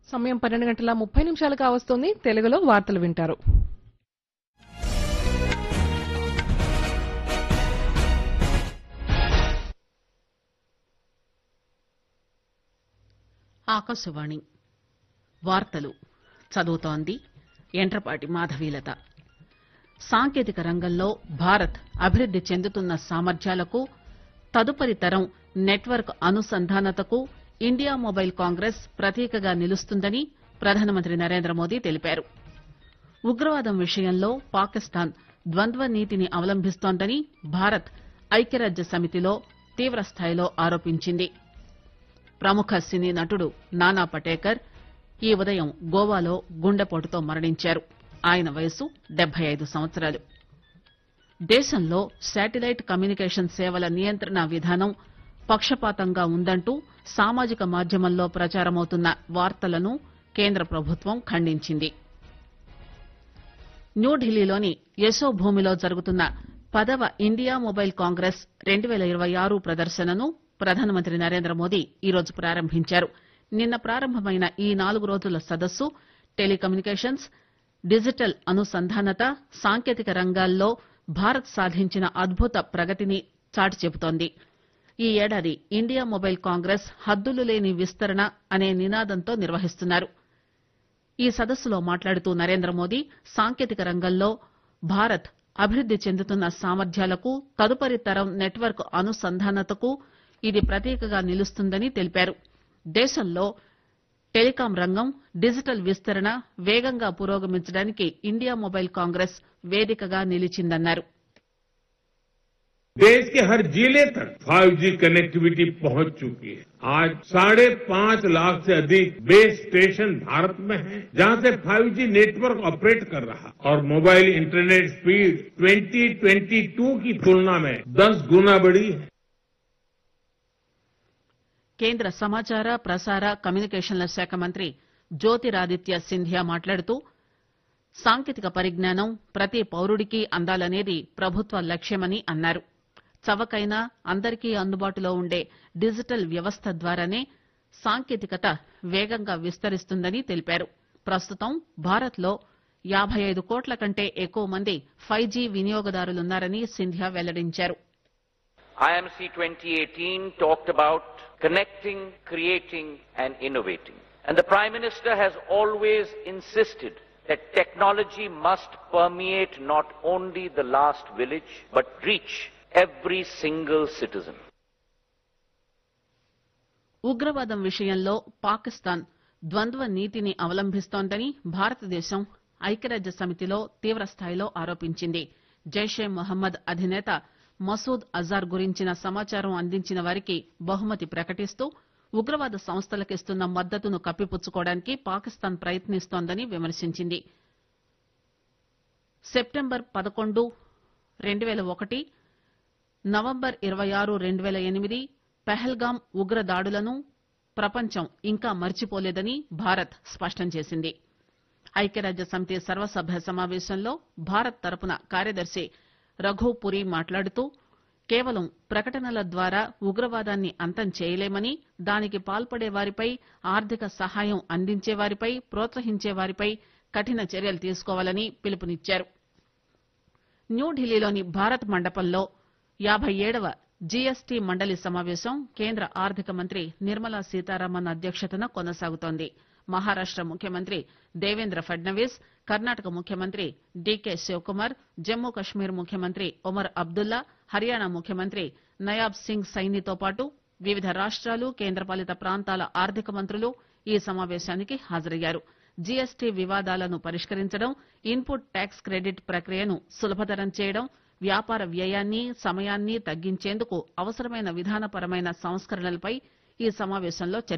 సమయం పన్నెండు గంటల ముప్పై నిమిషాలు కావస్తోంది తెలుగులో వార్తలు వింటారు ఆకాశవాణి వార్తలు చదువుతోంది ఎంట్రపాటి మాధవీలత సాంకేతిక రంగంలో భారత్ అభివృద్ది చెందుతున్న సామర్థ్యాలకు తదుపరి తరం నెట్వర్క్ అనుసంధానతకు ఇండియా మొబైల్ కాంగ్రెస్ ప్రతీకగా నిలుస్తుందని ప్రధానమంత్రి నరేంద్ర మోదీ తెలిపారు ఉగ్రవాదం విషయంలో పాకిస్తాన్ ద్వంద్వ నీతిని అవలంబిస్తోందని భారత్ ఐక్యరాజ్య సమితిలో తీవ్రస్థాయిలో ఆరోపించింది ప్రముఖ సినీ నటుడు నానా పటేకర్ ఈ ఉదయం గోవాలో గుండెపోటుతో మరణించారు ఆయన వయసు డెబ్బై ఐదు సంవత్సరాలు దేశంలో శాటిలైట్ కమ్యూనికేషన్ సేవల నియంత్రణ విధానం పక్షపాతంగా ఉందంటూ సామాజిక మాధ్యమంలో ప్రచారమవుతున్న వార్తలను కేంద్ర ప్రభుత్వం ఖండించింది న్యూఢిల్లీలోని యశోభూమిలో జరుగుతున్న పదవ ఇండియా మొబైల్ కాంగ్రెస్ రెండు పేల ఇరవై ఆరు ప్రదర్శనను ప్రధానమంత్రి నరేంద్ర మోదీ ఈరోజు ప్రారంభించారు నిన్న ప్రారంభమైన ఈ నాలుగు రోజుల సదస్సు టెలికమ్యూనికేషన్స్ డిజిటల్ అనుసంధానత సాంకేతిక రంగాల్లో భారత్ సాధించిన అద్భుత ప్రగతిని చాటి చెబుతోంది ఈ ఏడాది ఇండియా మొబైల్ కాంగ్రెస్ హద్దులు లేని విస్తరణ అనే నినాదంతో నిర్వహిస్తున్నారు ఈ సదస్సులో మాట్లాడుతూ నరేంద్ర మోదీ సాంకేతిక రంగంలో భారత్ అభివృద్ది చెందుతున్న సామర్థ్యాలకు తదుపరి తరం నెట్వర్క్ అనుసంధానతకు ఇది ప్రతీకగా నిలుస్తుందని తెలిపారు దేశంలో టెలికాం రంగం డిజిటల్ విస్తరణ వేగంగా పురోగమించడానికి ఇండియా మొబైల్ కాంగ్రెస్ వేదికగా నిలిచిందన్నారు देश के हर जिले तक 5G कनेक्टिविटी पहुंच चुकी है आज साढ़े पांच लाख से अधिक बेस स्टेशन भारत में हैं, जहां से 5G नेटवर्क ऑपरेट कर रहा और मोबाइल इंटरनेट स्पीड 2022 की तुलना में 10 गुना बढ़ी है కేంద్ర సమాచార ప్రసార కమ్యూనికేషన్ల శాఖ మంత్రి జ్యోతిరాదిత్య సింధియా మాట్లాడుతూ సాంకేతిక పరిజ్ఞానం ప్రతి పౌరుడికి అందాలనేది ప్రభుత్వ లక్ష్యమని అన్నారు చవకైన అందరికీ అందుబాటులో ఉండే డిజిటల్ వ్యవస్థ ద్వారానే సాంకేతికత వేగంగా విస్తరిస్తుందని తెలిపారు ప్రస్తుతం భారత్లో యాబై ఐదు కోట్ల కంటే ఎక్కువ మంది ఫైవ్ జీ వినియోగదారులున్నారని సింధియా వెల్లడించారు IMC 2018 talked about connecting, creating and innovating. And the Prime Minister has always insisted that technology must permeate not only the last village, but reach every single citizen. ఉగ్రవాదం విషయంలో పాకిస్తాన్ ద్వంద్వ నీతిని అవలంబిస్తోందని భారతదేశం ఐక్యరాజ్య సమితిలో తీవ్రస్థాయిలో ఆరోపించింది జైషే మొహమ్మద్ అధినేత మసూద్ అజార్ గురించిన సమాచారం అందించిన వారికి బహుమతి ప్రకటిస్తూ ఉగ్రవాద సంస్థలకిస్తున్న మద్దతును కప్పిపుచ్చుకోవడానికి పాకిస్తాన్ ప్రయత్నిస్తోందని విమర్శించింది సెప్టెంబర్ పదకొండు రెండు పేల ఒకటి నవంబర్ ఇరవై ఆరు రెండు పేల ఎనిమిది పెహల్గాం ఉగ్ర దాడులను ప్రపంచం ఇంకా మర్చిపోలేదని భారత్ స్పష్టం చేసింది ఐక్యరాజ్య సమితి సర్వసభ్య సమావేశంలో భారత్ తరపున కార్యదర్శి రఘుపురి మాట్లాడుతూ కేవలం ప్రకటనల ద్వారా ఉగ్రవాదాన్ని అంతం చేయలేమని దానికి పాల్పడే వారిపై ఆర్థిక సహాయం అందించే వారిపై ప్రోత్సహించే వారిపై కఠిన చర్యలు తీసుకోవాలని పిలుపునిచ్చారు న్యూఢిల్లీలోని భారత్ మండపంలో యాబై ఏడవ జీఎస్టీ మండలి సమావేశం కేంద్ర ఆర్థిక మంత్రి నిర్మలా సీతారామన్ అధ్యక్షతన కొనసాగుతోంది మహారాష్ట ముఖ్యమంత్రి దేవేంద్ర ఫడ్నవీస్ కర్ణాటక ముఖ్యమంత్రి డీకే శివకుమార్ జమ్మూ కశ్మీర్ ముఖ్యమంత్రి ఒమర్ అబ్దుల్లా హర్యానా ముఖ్యమంత్రి నయాబ్ సింగ్ సైనితో పాటు వివిధ రాష్టాలు కేంద్రపాలిత ప్రాంతాల ఆర్థిక మంత్రులు ఈ సమావేశానికి హాజరయ్యారు జీఎస్టీ వివాదాలను పరిష్కరించడం ఇన్పుట్ ట్యాక్స్ క్రెడిట్ ప్రక్రియను సులభతరం చేయడం వ్యాపార వ్యయాన్ని సమయాన్ని తగ్గించేందుకు అవసరమైన విధానపరమైన సంస్కరణలపై ఈ సమావేశంలో చర్చ